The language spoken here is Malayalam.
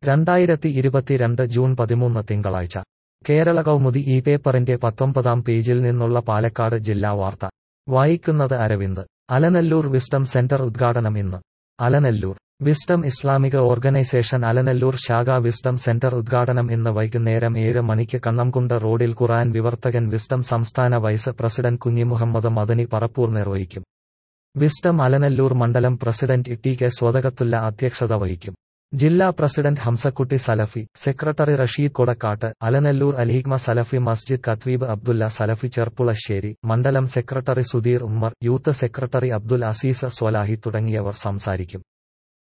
രണ്ടായിരത്തി ഇരുപത്തിരണ്ട് ജൂൺ പതിമൂന്ന് തിങ്കളാഴ്ച കേരള കൗമുദി ഈ പേപ്പറിന്റെ പത്തൊമ്പതാം പേജിൽ നിന്നുള്ള പാലക്കാട് ജില്ലാ വാർത്ത വായിക്കുന്നത് അരവിന്ദ് അലനല്ലൂർ വിസ്ഡം സെന്റർ ഉദ്ഘാടനം ഇന്ന് അലനല്ലൂർ വിസ്ഡം ഇസ്ലാമിക ഓർഗനൈസേഷൻ അലനല്ലൂർ ശാഖ വിസ്ഡം സെന്റർ ഉദ്ഘാടനം ഇന്ന് വൈകുന്നേരം ഏഴ് മണിക്ക് കണ്ണംകുണ്ട് റോഡിൽ ഖുറാൻ വിവർത്തകൻ വിസ്ഡം സംസ്ഥാന വൈസ് പ്രസിഡന്റ് കുഞ്ഞിമുഹമ്മദ് മദനി പറപ്പൂർ നിർവഹിക്കും വിസ്ഡം അലനല്ലൂർ മണ്ഡലം പ്രസിഡന്റ് ടി കെ സ്വതകത്തുല്ല അധ്യക്ഷത വഹിക്കും ജില്ലാ പ്രസിഡന്റ് ഹംസക്കുട്ടി സലഫി സെക്രട്ടറി റഷീദ് കൊടക്കാട്ട് അലനല്ലൂർ അലീഗ്മ സലഫി മസ്ജിദ് കത്വീബ് അബ്ദുല്ല സലഫി ചെർപ്പുളശ്ശേരി മണ്ഡലം secretary Sudheer Ummer youth secretary Abdul Azeez Swalahi തുടങ്ങിയവർ സംസാരിക്കും